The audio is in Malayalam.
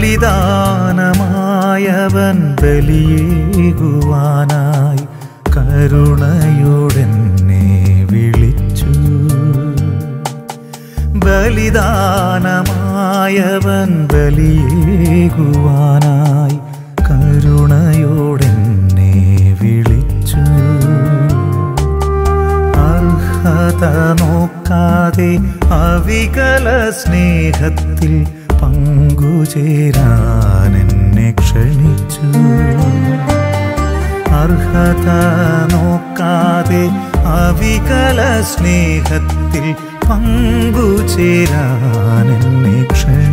ബലിദാനമായവൻ ബലിയേകുവാനായി കരുണയോടെന്നെ വിളിച്ചു ബലിദാനമായവൻ ബലിയേകുവാനായി കരുണയോടെന്നെ വിളിച്ചു അർഹത നോക്കാതെ അവികല സ്നേഹത്തിൽ പങ്കുചേരാൻ എന്നെ ക്ഷണിച്ചു അർഹത നോക്കാതെ അവികല സ്നേഹത്തിൽ പങ്കുചേരാൻ എന്നെ ക്ഷണിച്ചു